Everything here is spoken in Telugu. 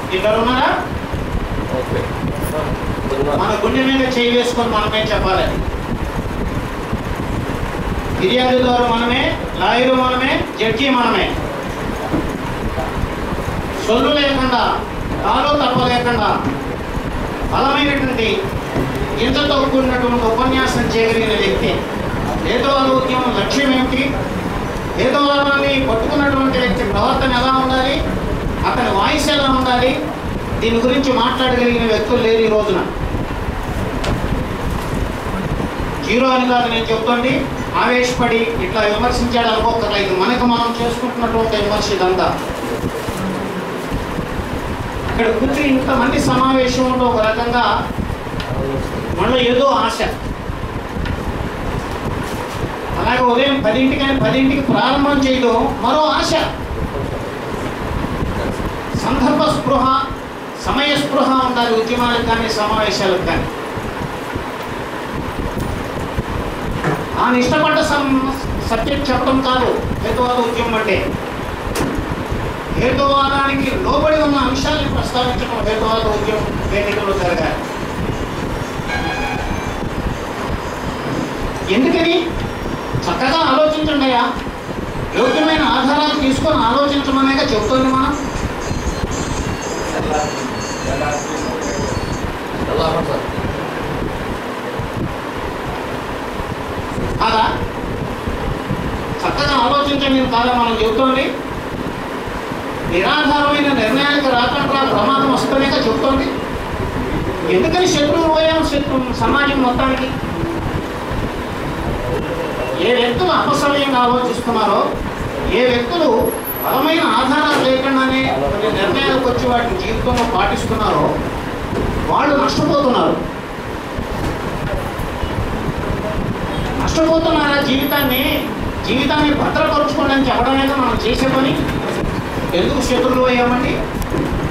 ఇద్దరు ఉన్నారా ఓకే మన గుండె మీద చేయి వేసుకొని మనమే చెప్పాలి ఫిర్యాదుదారు మనమే లాయరు మనమే జడ్జి మనమే సొల్లు లేకుండా కాలు తప్ప లేకుండా బలమైనటువంటి ఇంతతో కూడినటువంటి ఉపన్యాసం చేయగలిగిన వ్యక్తి హేతువాద ఉద్యమం లక్ష్యం ఏమిటి హేతువాదాన్ని పట్టుకున్నటువంటి వ్యక్తి ప్రవర్తన ఎలా ఉండాలి అతని వాయిస్ ఎలా ఉండాలి దీని గురించి మాట్లాడగలిగిన వ్యక్తులు లేరు ఈ రోజున జీరో అని కాదు నేను చెప్తుంది ఆవేశపడి ఇట్లా విమర్శించాడు అనుకోకర్లేదు మనకు మనం చేసుకుంటున్నటువంటి విమర్శ ఇదంతా ఇక్కడ కూర్చుని ఇంతమంది సమావేశంలో ఒక రకంగా మనలో ఏదో ఆశ అలాగే ఉదయం పదింటికి పదింటికి ప్రారంభం చేయడం మరో ఆశ సందర్భ స్పృహ సమయ స్పృహ ఉండాలి ఉద్యమాలకు కానీ సమావేశాలకు కానీ ఆయన ఇష్టపడ్డ సం సబ్జెక్ట్ చెప్పడం కాదు హేతువాద ఉద్యమం అంటే హేతువాదానికి లోబడి ఉన్న అంశాలను ప్రస్తావించడం హేతువాద ఉద్యమం వేదికలో జరగాలి ఎందుకని చక్కగా ఆలోచించండి అయ్యా యోగ్యమైన ఆధారాలు తీసుకొని ఆలోచించమనేగా చెప్తుంది మనం ఎలా సార్ కాదా చక్కగా ఆలోచించండి కాదా మనం చెబుతోంది నిరాధారమైన నిర్ణయానికి రాకుండా ప్రమాదం వస్తుందేగా చెబుతోంది ఎందుకని శత్రువు పోయాం శత్రు సమాజం మొత్తానికి ఏ వ్యక్తులు అపసవ్యంగా ఆలోచిస్తున్నారో ఏ వ్యక్తులు బలమైన ఆధారాలు లేకుండానే కొన్ని నిర్ణయాలకు వచ్చి వాటిని జీవితంలో పాటిస్తున్నారో వాళ్ళు నష్టపోతున్నారు నష్టపోతున్నారా జీవితాన్ని జీవితాన్ని భద్రపరుచుకోవడానికి చెప్పడమేగా మనం చేసే పని ఎందుకు శత్రువులు అయ్యామండి